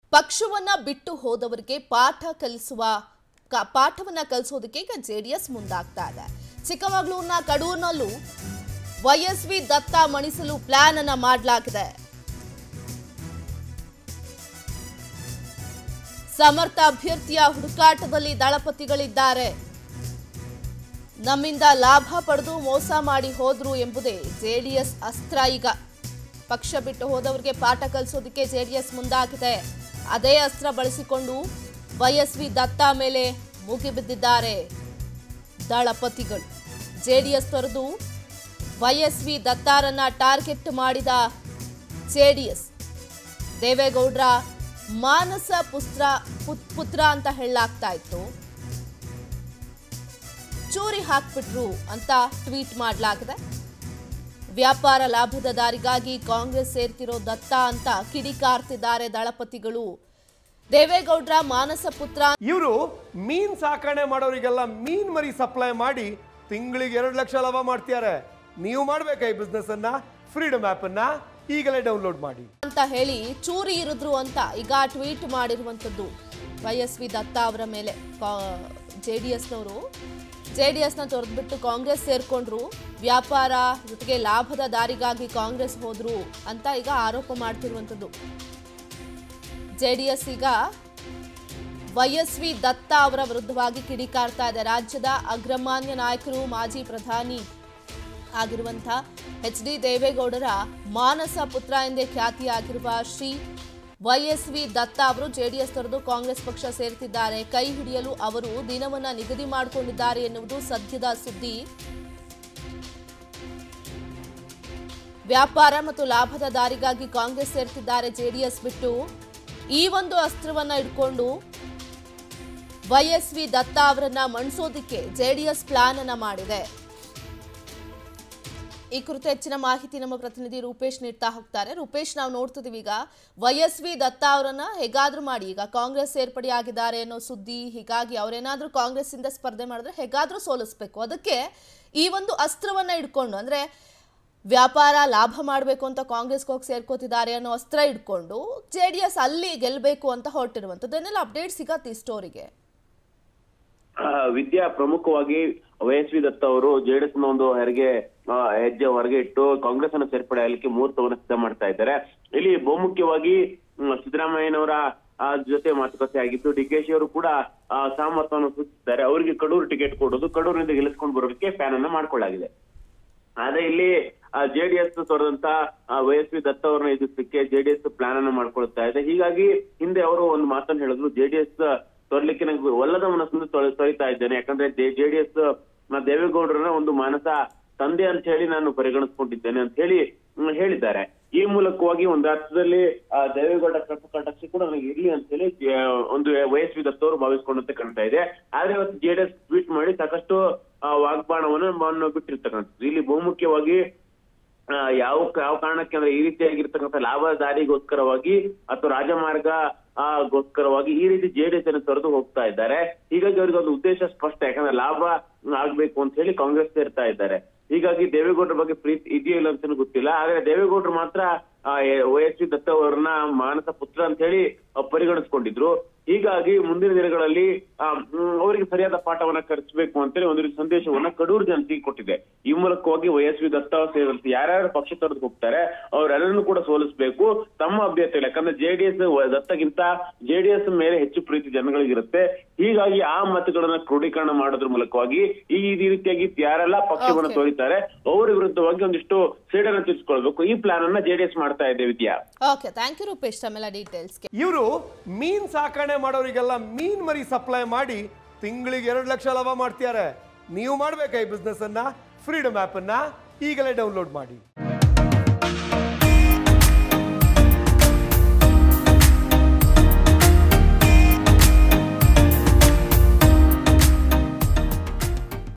ಪಕ್ಷವನ್ನ ಬಿಟ್ಟು ಹೋದವರಿಗೆ ಪಾಠ ಕಲಿಸುವ ಕ- ಪಾಠವನ್ನ ಕಲಿಸೋದಕ್ಕೆ ಈಗ ಜೆಡಿಎಸ್ ಮುಂದಾಗ್ತಾ ಇದೆ ಚಿಕ್ಕಮಗಳೂರಿನ ಕಡೂರಿನಲ್ಲೂ ವೈಎಸ್ವಿ ದತ್ತ ಮಣಿಸಲು ಪ್ಲಾನ್ ಅನ್ನ ಮಾಡಲಾಗಿದೆ ಸಮರ್ಥ ಅಭ್ಯರ್ಥಿಯ ಹುಡುಕಾಟದಲ್ಲಿ ದಳಪತಿಗಳಿದ್ದಾರೆ ನಮ್ಮಿಂದ ಲಾಭ ಪಡೆದು ಮೋಸ ಮಾಡಿ ಹೋದ್ರು ಎಂಬುದೇ ಜೆಡಿಎಸ್ ಅಸ್ತ್ರ ಈಗ ಪಕ್ಷ ಬಿಟ್ಟು ಹೋದವರಿಗೆ ಪಾಠ ಕಲಿಸೋದಕ್ಕೆ ಜೆಡಿಎಸ್ ಮುಂದಾಗಿದೆ ಅದೇ ಅಸ್ತ್ರ ಬಳಸಿಕೊಂಡು ವೈಎಸ್ವಿ ದತ್ತ ಮೇಲೆ ಮುಗಿಬಿದ್ದಿದ್ದಾರೆ ದಳಪತಿಗಳು ಜೆಡಿಎಸ್ ತೊರೆದು ವೈಎಸ್ವಿ ದತ್ತಾರನ್ನ ಟಾರ್ಗೆಟ್ ಮಾಡಿದ ಜೆಡಿಎಸ್ ದೇವೇಗೌಡರ ಮಾನಸ ಪುತ್ರ ಪುತ್- ಪುತ್ರ ಅಂತ ಹೇಳಲಾಗ್ತಾ ಇತ್ತು ಚೂರಿ ಹಾಕ್ಬಿಟ್ರು ಅಂತ ಟ್ವೀಟ್ ಮಾಡಲಾಗಿದೆ ವ್ಯಾಪಾರ ಲಾಭದ ದಾರಿಗಾಗಿ ಕಾಂಗ್ರೆಸ್ ಸೇರ್ತಿರೋ ದತ್ತ ಅಂತ ಕಿಡಿಕಾರ್ತಿದ್ದಾರೆ ದಳಪತಿಗಳು ದೇವೇಗೌಡರ ಮಾನಸ ಪುತ್ರ ಇವರು ಮೀನ್ ಸಾಕಣೆ ಮಾಡೋರಿಗೆಲ್ಲ ಮೀನ್ ಮರಿ ಸಪ್ಲೈ ಮಾಡಿ ತಿಂಗಳಿಗೆ ಎರಡು ಲಕ್ಷ ಲಾಭ ಮಾಡ್ತಿದ್ದಾರೆ ನೀವು ಮಾಡ್ಬೇಕಾ ಈ ಬಿಸ್ನೆಸ್ ಅನ್ನ ಫ್ರೀಡಮ್ ಆಪ್ ಅನ್ನ ಈಗಲೇ ಡೌನ್ಲೋಡ್ ಮಾಡಿ ಅಂತ ಹೇಳಿ ಚೂರಿ ಇರಿದ್ರು ಅಂತ ಈಗ ಟ್ವೀಟ್ ಮಾಡಿರುವಂಥದ್ದು ವೈ ಎಸ್ ವಿ ದತ್ತ ಅವರ ಮೇಲೆ ಜೆ ಡಿ ಎಸ್ನವರು ಜೆ ಡಿ ಎಸ್ನ ತೊರೆದ್ಬಿಟ್ಟು ಕಾಂಗ್ರೆಸ್ ಸೇರ್ಕೊಂಡ್ರು ವ್ಯಾಪಾರ ಜೊತೆಗೆ ಲಾಭದ ದಾರಿಗಾಗಿ ಕಾಂಗ್ರೆಸ್ ಹೋದ್ರು ಅಂತ ಈಗ ಆರೋಪ ಮಾಡ್ತಿರುವಂಥದ್ದು ಜೆ ಡಿ ಎಸ್ ಈಗ ವೈಎಸ್ವಿ ದತ್ತ ಅವರ ವಿರುದ್ಧವಾಗಿ ಕಿಡಿಕಾರ್ತಾ ಇದೆ ರಾಜ್ಯದ ಅಗ್ರಮಾನ್ಯ ನಾಯಕರು ಮಾಜಿ ಪ್ರಧಾನಿ ಆಗಿರುವಂಥ ಎಚ್ ಡಿ ದೇವೇಗೌಡರ ಮಾನಸ ಪುತ್ರ ಎಂದೇ ಖ್ಯಾತಿಯಾಗಿರುವ ಶ್ರೀ ವೈಎಸ್ವಿ ದತ್ತ ಅವರು ಜೆಡಿಎಸ್ ತೊರೆದು ಕಾಂಗ್ರೆಸ್ ಪಕ್ಷ ಸೇರ್ತಿದ್ದಾರೆ ಕೈ ಹಿಡಿಯಲು ಅವರು ದಿನವನ್ನ ನಿಗದಿ ಮಾಡಿಕೊಂಡಿದ್ದಾರೆ ಎನ್ನುವುದು ಸದ್ಯದ ಸುದ್ದಿ ವ್ಯಾಪಾರ ಮತ್ತು ಲಾಭದ ದಾರಿಗಾಗಿ ಕಾಂಗ್ರೆಸ್ ಸೇರ್ತಿದ್ದಾರೆ ಜೆಡಿಎಸ್ ಬಿಟ್ಟು ಈ ಒಂದು ಅಸ್ತ್ರವನ್ನ ಇಟ್ಕೊಂಡು ವೈಎಸ್ವಿ ದತ್ತ ಅವರನ್ನ ಮಣಿಸೋದಿಕ್ಕೆ ಜೆಡಿಎಸ್ ಪ್ಲಾನ್ ಅನ್ನ ಮಾಡಿದೆ ಈ ಕುರಿತು ಹೆಚ್ಚಿನ ಮಾಹಿತಿ ನಮ್ಮ ಪ್ರತಿನಿಧಿ ರೂಪೇಶ್ ನೀಡ್ತಾ ಹೋಗ್ತಾರೆ ರೂಪೇಶ್ ನಾವು ನೋಡ್ತಿದೀವಿ ಈಗ ವೈಎಸ್ವಿ ದತ್ತ ಅವರನ್ನ ಹೇಗಾದ್ರೂ ಮಾಡಿ ಈಗ ಕಾಂಗ್ರೆಸ್ ಸೇರ್ಪಡೆಯಾಗಿದ್ದಾರೆ ಅನ್ನೋ ಸುದ್ದಿ ಹೀಗಾಗಿ ಅವರೇನಾದ್ರೂ ಕಾಂಗ್ರೆಸ್ ಇಂದ ಸ್ಪರ್ಧೆ ಮಾಡಿದ್ರೆ ಹೇಗಾದ್ರೂ ಸೋಲಿಸ್ಬೇಕು ಅದಕ್ಕೆ ಈ ಒಂದು ಅಸ್ತ್ರವನ್ನ ಇಟ್ಕೊಂಡು ಅಂದ್ರೆ ವ್ಯಾಪಾರ ಲಾಭ ಮಾಡಬೇಕು ಅಂತ ಕಾಂಗ್ರೆಸ್ಗೆ ಹೋಗಿ ಸೇರ್ಕೋತಿದ್ದಾರೆ ಅನ್ನೋ ಅಸ್ತ್ರ ಇಟ್ಕೊಂಡು ಜೆ ಡಿ ಎಸ್ ಅಲ್ಲಿ ಗೆಲ್ಲಬೇಕು ಅಂತ ಹೊರಟಿರುವಂಥದ್ದು ಏನೆಲ್ಲ ಅಪ್ಡೇಟ್ ಸಿಗತ್ತೆ ಈ ಸ್ಟೋರಿಗೆ ಆ, ವಿದ್ಯಾ ಪ್ರಮುಖವಾಗಿ ವೈಎಸ್ವಿ ದತ್ತ ಅವರು ಜೆಡಿಎಸ್ ನ ಒಂದು ಹೆರಿಗೆ ಆ, ಹೆಜ್ಜೆ ಹೊರಗೆ ಇಟ್ಟು ಕಾಂಗ್ರೆಸ್ ಅನ್ನು ಸೇರ್ಪಡೆ ಆಗಲಿಕ್ಕೆ ಮುಹೂರ್ತವನ್ನು ಸಿದ್ಧ ಮಾಡ್ತಾ ಇದ್ದಾರೆ ಇಲ್ಲಿ ಬಹುಮುಖ್ಯವಾಗಿ ಮ್, ಸಿದ್ದರಾಮಯ್ಯನವರ ಆ, ಜೊತೆ ಮಾತುಕತೆ ಆಗಿತ್ತು ಡಿ ಕೆ ಶಿ ಅವರು ಕೂಡ ಆ, ಸಹಮತವನ್ನು ಸೂಚಿಸಿದ್ದಾರೆ ಅವರಿಗೆ ಕಡೂರು ಟಿಕೆಟ್ ಕೊಡೋದು ಕಡೂರಿನಿಂದ ಗೆಲ್ಲಿಸ್ಕೊಂಡು ಬರೋದಕ್ಕೆ ಪ್ಲಾನ್ ಅನ್ನ ಮಾಡ್ಕೊಳ್ಳಾಗಿದೆ ಆದ್ರೆ ಇಲ್ಲಿ ಜೆಡಿಎಸ್ ತೊರೆದಂತ ವೈಎಸ್ವಿ ದತ್ತ ಅವರನ್ನ ಎದುರಿಸಲಿಕ್ಕೆ ಜೆಡಿಎಸ್ ಪ್ಲಾನ್ ಅನ್ನು ಮಾಡ್ಕೊಳ್ತಾ ಇದೆ ಹೀಗಾಗಿ ಹಿಂದೆ ಅವರು ಒಂದು ಮಾತನ್ನು ಹೇಳಿದ್ರು ಜೆಡಿಎಸ್ ತೊರಲಿಕ್ಕೆ ನಂಗೆ ಒಲ್ಲದ ಮನಸ್ಸನ್ನು ತೊರೆ- ತೊರಿತಾ ಇದ್ದೇನೆ ಯಾಕಂದ್ರೆ ಜೆಡಿಎಸ್ ದೇವೇಗೌಡರನ್ನ ಒಂದು ಮಾನಸ ತಂದೆ ಅಂತ ಹೇಳಿ ನಾನು ಪರಿಗಣಿಸ್ಕೊಂಡಿದ್ದೇನೆ ಅಂತ ಹೇಳಿ ಹ್ಮ್, ಹೇಳಿದ್ದಾರೆ ಈ ಮೂಲಕವಾಗಿ ಒಂದು ಅರ್ಥದಲ್ಲಿ ಆ, ದೇವೇಗೌಡ ಕಟ್ಟು ಕಟಾಕ್ಷಿ ಕೂಡ ನನಗೆ ಇರ್ಲಿ ಅಂತ ಹೇಳಿ ಆ, ಒಂದು ವೈಎಸ್ವಿ ದತ್ತ ಅವರು ಭಾವಿಸಿಕೊಂಡಂತೆ ಕಾಣ್ತಾ ಇದೆ ಆದ್ರೆ ಇವತ್ತು ಜೆಡಿಎಸ್ ಟ್ವೀಟ್ ಮಾಡಿ ಸಾಕಷ್ಟು ಆ, ವಾಗ್ಬಾಣವನ್ನು ವನ್ನು ಬಿಟ್ಟಿರ್ತಕ್ಕಂಥದ್ದು ಇಲ್ಲಿ ಬಹುಮುಖ್ಯವಾಗಿ ಆ, ಯಾವ ಯಾವ ಕಾರಣಕ್ಕೆ ಅಂದ್ರೆ ಈ ರೀತಿಯಾಗಿರ್ತಕ್ಕಂಥ ಲಾಭದಾರಿಗೋಸ್ಕರವಾಗಿ ಅಥವಾ ರಾಜಮಾರ್ಗ ಆ, ಗೋಸ್ಕರವಾಗಿ ಈ ರೀತಿ ಜೆಡಿಎಸ್ ಅನ್ನು ತೊರೆದು ಹೋಗ್ತಾ ಇದ್ದಾರೆ ಹೀಗಾಗಿ ಅವರಿಗೆ ಒಂದು ಉದ್ದೇಶ ಸ್ಪಷ್ಟ ಯಾಕಂದ್ರೆ ಲಾಭ ಆಗ್ಬೇಕು ಅಂತ ಹೇಳಿ ಕಾಂಗ್ರೆಸ್ ಸೇರ್ತಾ ಇದ್ದಾರೆ ಹೀಗಾಗಿ ದೇವೇಗೌಡರ ಬಗ್ಗೆ ಪ್ರೀತಿ ಇದೆಯೋ ಇಲ್ಲ ಅಂತ ಗೊತ್ತಿಲ್ಲ ಆದ್ರೆ ದೇವೇಗೌಡರು ಮಾತ್ರ ವೈಎಸ್ವಿ ದತ್ತ ಅವರನ್ನ ಮಾನಸ ಪುತ್ರ ಅಂತ ಹೇಳಿ ಆ, ಪರಿಗಣಿಸ್ಕೊಂಡಿದ್ರು ಹೀಗಾಗಿ ಮುಂದಿನ ದಿನಗಳಲ್ಲಿ ಆ, ಮ್, ಅವರಿಗೆ ಸರಿಯಾದ ಪಾಠವನ್ನ ಕಲಿಸಬೇಕು ಅಂತೇಳಿ ಒಂದು ರೀತಿ ಸಂದೇಶವನ್ನ ಕಡೂರು ಜನತೆಗೆ ಕೊಟ್ಟಿದೆ ಈ ಮೂಲಕವಾಗಿ ವೈಎಸ್ವಿ ದತ್ತ ಸೇರಿದಂತೆ ಯಾರ್ಯಾರು ಪಕ್ಷ ತೊರೆದು ಹೋಗ್ತಾರೆ ಅವರೆಲ್ಲರನ್ನು ಕೂಡ ಸೋಲಿಸಬೇಕು ತಮ್ಮ ಅಭ್ಯರ್ಥಿಗಳು ಯಾಕಂದ್ರೆ ಜೆಡಿಎಸ್ ದತ್ತಗಿಂತ ಜೆಡಿಎಸ್ ಮೇಲೆ ಹೆಚ್ಚು ಪ್ರೀತಿ ಜನಗಳಿಗಿರುತ್ತೆ ಹೀಗಾಗಿ ಆ ಮತಗಳನ್ನ ಕ್ರೋಢೀಕರಣ ಮಾಡೋದ್ರ ಮೂಲಕವಾಗಿ ಈ ಈ ರೀತಿಯಾಗಿ ಯಾರೆಲ್ಲ ಪಕ್ಷವನ್ನ Okay. ತೋರಿತಾರೆ ಅವರ ವಿರುದ್ಧವಾಗಿ ಒಂದಿಷ್ಟು ಸೇಡನ್ನು ತೀರ್ಸ್ಕೊಳ್ಬೇಕು ಈ ಪ್ಲಾನ್ ಅನ್ನ ಜೆಡಿಎಸ್ ಮಾಡ್ತಾ ಇದೆ Vidya okay thank you Rupesh ತಮ್ಮೆಲ್ಲ ಡೀಟೇಲ್ಸ್ಗೆ ಇವರು ಮೀನ್ ಸಾಕಣೆ ಮಾಡೋರಿಗೆಲ್ಲ ಮೀನ್ ಮರಿ ಸಪ್ಲೈ ಮಾಡಿ ತಿಂಗಳಿಗೆ ಎರಡು ಲಕ್ಷ ಲಾಭ ಮಾಡ್ತಿದ್ದಾರೆ ನೀವು ಮಾಡ್ಬೇಕಾ ಈ ಬಿಸ್ನೆಸ್ ಅನ್ನ ಫ್ರೀಡಮ್ ಆಪ್ ಅನ್ನ ಈಗಲೇ ಡೌನ್ಲೋಡ್ ಮಾಡಿ